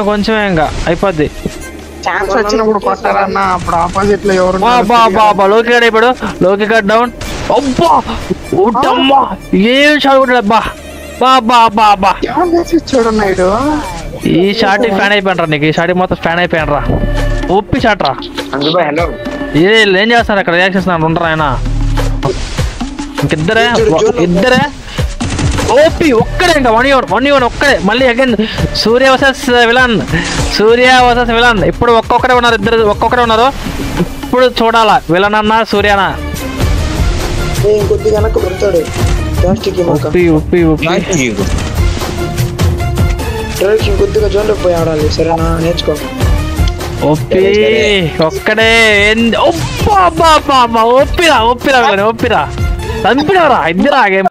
కొంచెమే ఇంకా అయిపోద్ది ఛాన్స్ వచ్చినప్పుడు కొట్టారన్న అప్పుడు ఆపోజిట్ లో ఎవరు బా బా బా బా లోకి గడ్ అయిపోయాడు లోకి గడ్ డౌన్ అబ్బా ఊటమ్మా ఏం షాట్ కొట్టాడు బా బా బా బా బా ఎవరు వేసి చూడన్నాడు ఈ షాట్ ఫ్యాన్ అయిపోయినరా నీకు ఈ షాట్ మొత్తం ఫ్యాన్ అయిపోయినరా ఒప్పి షాట్ రా అంజు బాయ్ హలో ఏ ఏం చేస్తున్నారు అక్కడ రియాక్షన్స్ ఉండరా ఆయన ఇంకిద్దరే చూడు, చూడు. ఇద్దరే ఓపి ఒక్కడే ఇంకా వన్ యూన్ వన్ యూన్ ఒక్కడే మళ్ళీ again Surya versus villain Surya versus villain ఇప్పుడు ఒక్కొక్కడే ఉన్నారు ఇద్దరు ఒక్కొక్కడే ఉన్నారు ఇప్పుడు చూడాలా విలన్ అన్నా సూర్యనా ఏ ఇంకొద్దిగా వెనక్కి పెడతాడు ప్లాస్టిక్ మొక్క ఉప్పి ఉప్పి ఉప్పి డైరెక్ట్ ఇంకొద్దిగా జోన్లోకి పోయి ఆడాలి సరేనా నేర్చుకో ఒప్పి ఒక్కడే ఏంది- ఒప్పా అబ్బా అబ్బా అబ్బా ఒప్పిరా ఒప్పిరా విలన్ ఒప్పిరా చంపినవరా ఇద్దరా గేమ్